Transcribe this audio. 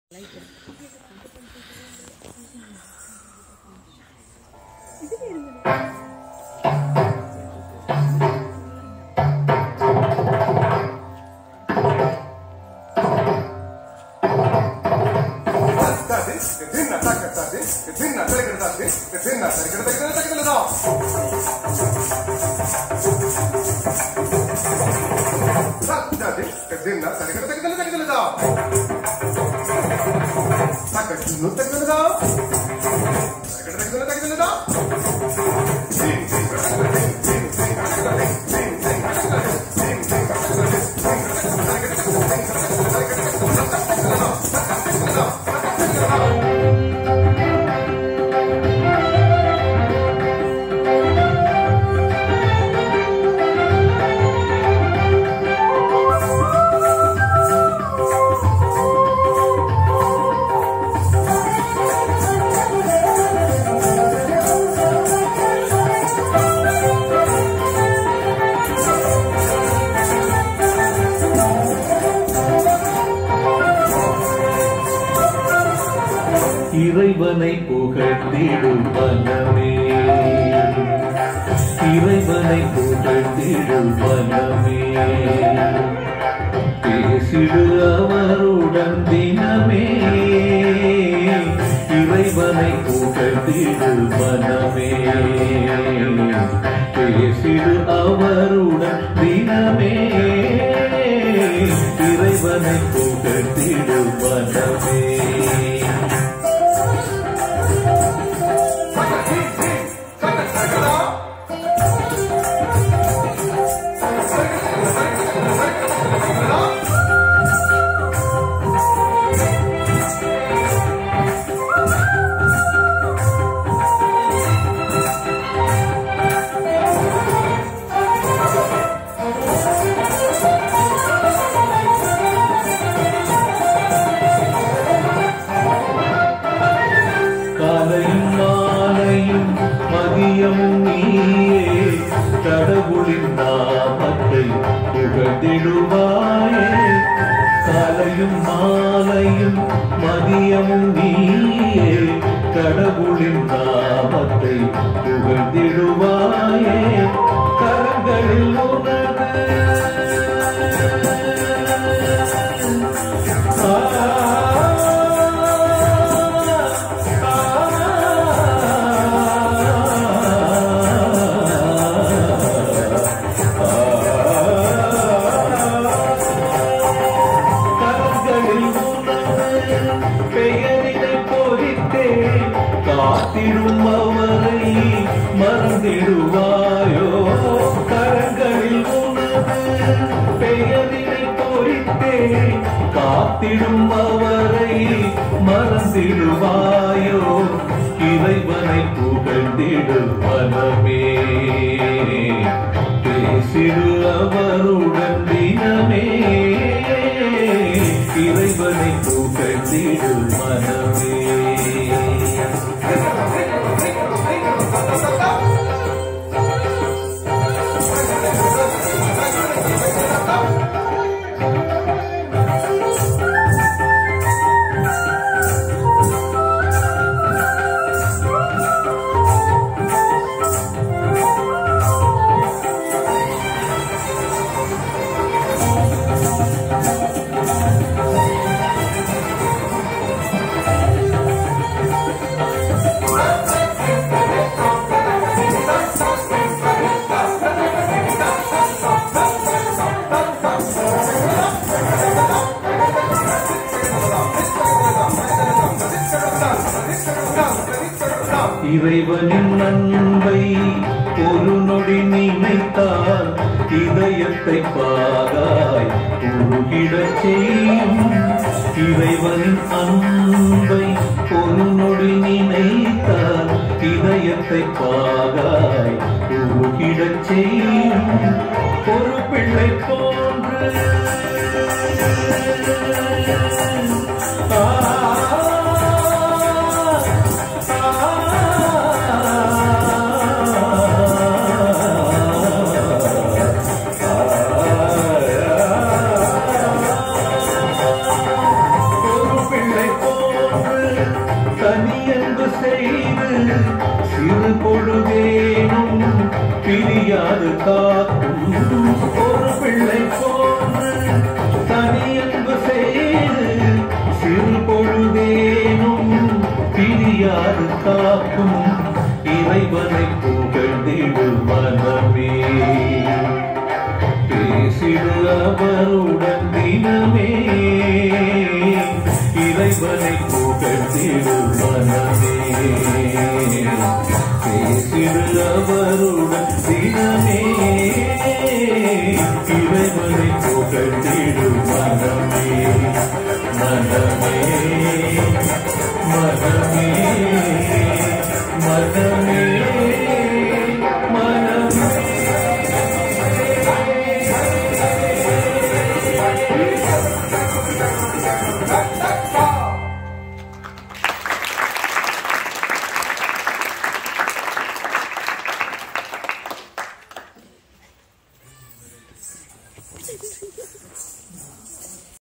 இறைவனை புகழ்ந்திடும் மனமே இறைவனை புகழ்ந்திடும் மனமே பேசிடு அவருடன் தினமே இறைவனை புகழ்ந்திடும் மனமே பேசிடு அவருடன் தினமே இறைவனை புகழ்ந்திடும் மனமே காலையும் மாலையும் மதியமும் நீயே கடவுளின் நாமத்தை புகழ்ந்திடுவாயே காலையும் மாலையும் மதியமும் நீயே கடவுளின் நாமத்தை புகழ்ந்திடுவாயே கரங்களில் கரங்களில் உனது பெயரினை பொறித்தே காத்திடும் அவரை மறந்திடுவாயோ கரங்களில் உனது பெயரினை பொறித்தே காத்திடும் அவரை மறந்திடுவாயோ இறைவனை புகழ்ந்திடு மனமே பேசிடு அவருடன் தினமே இறைவனை புகழ்ந்திடு மனமே இறைவனின் அன்பை ஒரு நொடி நினைத்தால் இதயத்தை பாகாய் உருகிடச் செய்யும் இறைவனின் அன்பை ஒரு நொடி நினைத்தால் இதயத்தை பாகாய் உருகிடச் செய்யும் ஒரு பிள்ளை போன்று ஒரு பிள்ளை காக்கும் இறைவனை புகழ்ந்திடு மனமே பேசிடு அவருடன் தினமே இறைவனை புகழ்ந்திடு மனமே பேசிடு அவர்